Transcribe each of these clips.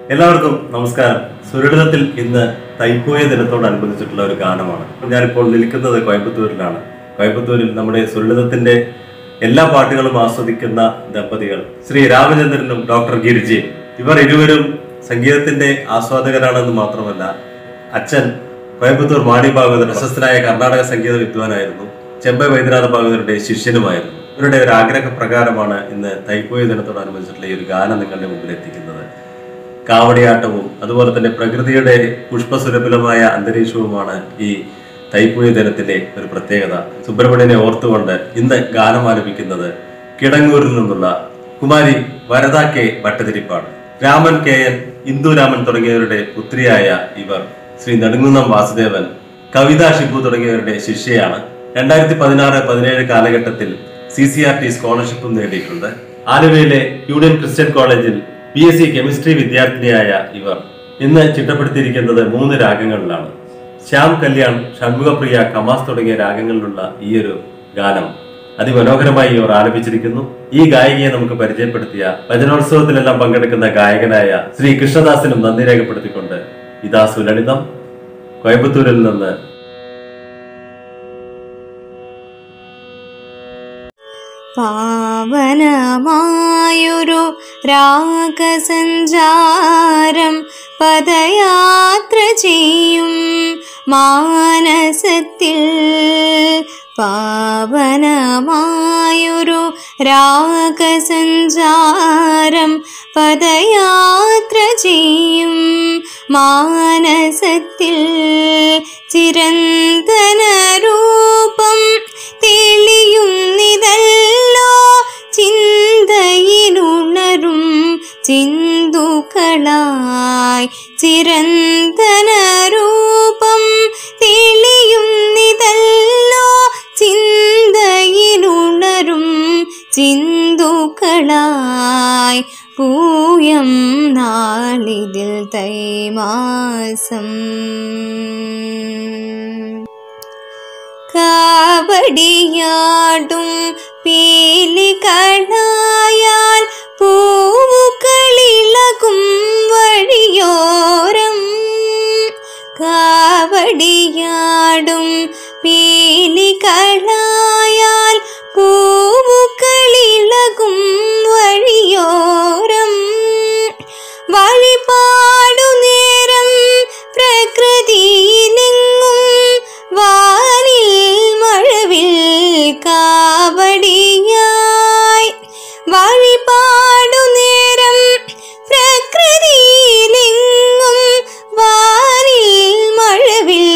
എല്ലാവർക്കും നമസ്കാരം സുരളിതത്തിൽ ഇന്ന് തൈപ്പൂയ ദിനത്തോടനുബന്ധിച്ചിട്ടുള്ള ഒരു ഗാനമാണ് ഞാനിപ്പോൾ നിൽക്കുന്നത് കോയമ്പത്തൂരിലാണ് കോയമ്പത്തൂരിൽ നമ്മുടെ സുരളിതത്തിന്റെ എല്ലാ പാട്ടുകളും ആസ്വദിക്കുന്ന ദമ്പതികൾ ശ്രീ രാമചന്ദ്രനും ഡോക്ടർ ഗിരിജിയും ഇവർ ഇരുവരും സംഗീതത്തിന്റെ ആസ്വാദകരാണെന്ന് മാത്രമല്ല അച്ഛൻ കോയമ്പത്തൂർ മാണി ഭാഗവതർ പ്രശസ്തനായ കർണാടക സംഗീത വിദ്വാനായിരുന്നു ചെമ്പൈ വൈദ്യനാഥ ഭാഗവതരുടെ ശിഷ്യനുമായിരുന്നു ഇവരുടെ ഒരു ആഗ്രഹ പ്രകാരമാണ് ഇന്ന് തൈപ്പൂയ ദിനത്തോടനുബന്ധിച്ചിട്ടുള്ള ഈ ഒരു ഗാനം നിങ്ങളുടെ മുമ്പിൽ എത്തിക്കുന്നത് കാവടിയാട്ടവും അതുപോലെ തന്നെ പ്രകൃതിയുടെ പുഷ്പസുരഭിലമായ അന്തരീക്ഷവുമാണ് ഈ തൈപ്പൂയ ദിനത്തിന്റെ ഒരു പ്രത്യേകത സുബ്രഹ്മണ്യനെ ഓർത്തുകൊണ്ട് ഇന്ന് ഗാനം ആലപിക്കുന്നത് കിടങ്ങൂരിൽ നിന്നുള്ള കുമാരി വരദ കെ ഭട്ടതിരിപ്പാണ് രാമൻ കെ എൻ ഇന്ദുരാമൻ തുടങ്ങിയവരുടെ പുത്രിയായ ഇവർ ശ്രീ നെടുങ്കുന്നം വാസുദേവൻ കവിത ഷിബു തുടങ്ങിയവരുടെ ശിഷ്യയാണ് രണ്ടായിരത്തി പതിനാറ് പതിനേഴ് കാലഘട്ടത്തിൽ സി സി ആർ ടി സ്കോളർഷിപ്പും നേടിയിട്ടുണ്ട് ആലുവയിലെ യൂണിയൻ ക്രിസ്ത്യൻ കോളേജിൽ പി എസ് സി കെമിസ്ട്രി വിദ്യാർത്ഥിനിയായ ഇവർ ഇന്ന് ചിട്ടപ്പെടുത്തിയിരിക്കുന്നത് മൂന്ന് രാഗങ്ങളിലാണ് ശ്യാം കല്യാൺ ഷൺമുഖപ്രിയ കമാസ് തുടങ്ങിയ രാഗങ്ങളിലുള്ള ഈ ഒരു ഗാനം അതിമനോഹരമായി ഇവർ ആലപിച്ചിരിക്കുന്നു ഈ ഗായികയെ നമുക്ക് പരിചയപ്പെടുത്തിയ ഭജനോത്സവത്തിലെല്ലാം പങ്കെടുക്കുന്ന ഗായകനായ ശ്രീ കൃഷ്ണദാസിനും നന്ദി രേഖപ്പെടുത്തിക്കൊണ്ട് ഇതാ സുലളിതം കോയമ്പത്തൂരിൽ നിന്ന് പാവനമായൊരു രാഗസഞ്ചാരം പദയാത്ര ചെയ്യും മാനസത്തിൽ പാവനമായൊരു രാഗസഞ്ചാരം പദയാത്ര ചെയ്യും മാനസത്തിൽ ചിരന്തന രൂപം തെളിയുന്നിതല്ലോ ചിന്തയിലുണരും ചിന്തുക്കളായി ചിരന്തന രൂപം തെളിയുന്നിതല്ലോ ചിന്തയിലുണരും ചിന്തുക്കളായി പൂയം നാളിതിൽ തൈമാസം കാവടിയാടും പീലികളായാൽ പൂവുകളിളകും വഴിയോരം കാവടിയാടും പീലികളായാൽ പൂവുകളിളകും വഴിയോരം വഴിപാടു നേരം പ്രകൃതിയിലെങ്ങും വാനിൽ മഴവിൽ കാവടിയായി വഴിപാടു നേരം പ്രകൃതിയിലെങ്ങും വാനിൽ മഴവിൽ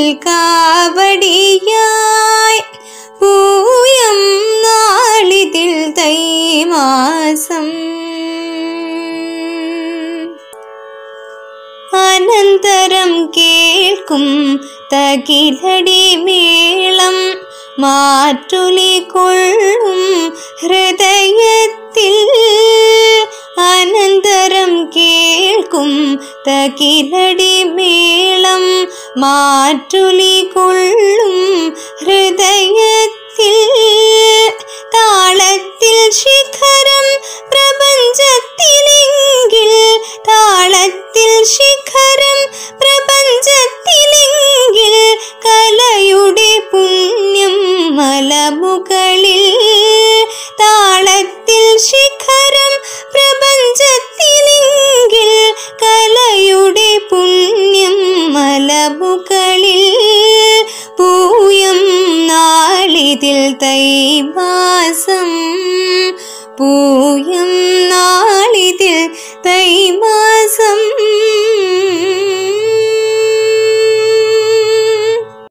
കാവടിയായി പൂയം നാളിതിൽ തൈമാസം അനന്തരം കേൾക്കും തകിലടി മേളം മാറ്റുലി കൊള്ളും ഹൃദയത്തിൽ അനന്തരം കേൾക്കും തകിലടി മേളം മാറ്റുലി കൊള്ളും ഹൃദയത്തിൽ താളത്തിൽ ശിഖരം പ്രപഞ്ചത്തിലെങ്കിൽ താളത്തിൽ ശിഖരം പ്രപഞ്ചത്തിലെങ്കിൽ കലയുടെ പുണ്യം മലമുകളിൽ താളത്തിൽ ശിഖരം പ്രപഞ്ചത്തിലെങ്കിൽ കലയുടെ പുണ്യം മലമുകളിൽ പൂയം നാളിതിൽ തൈമാസം പൂയം നാളിതിൽ തൈമാസം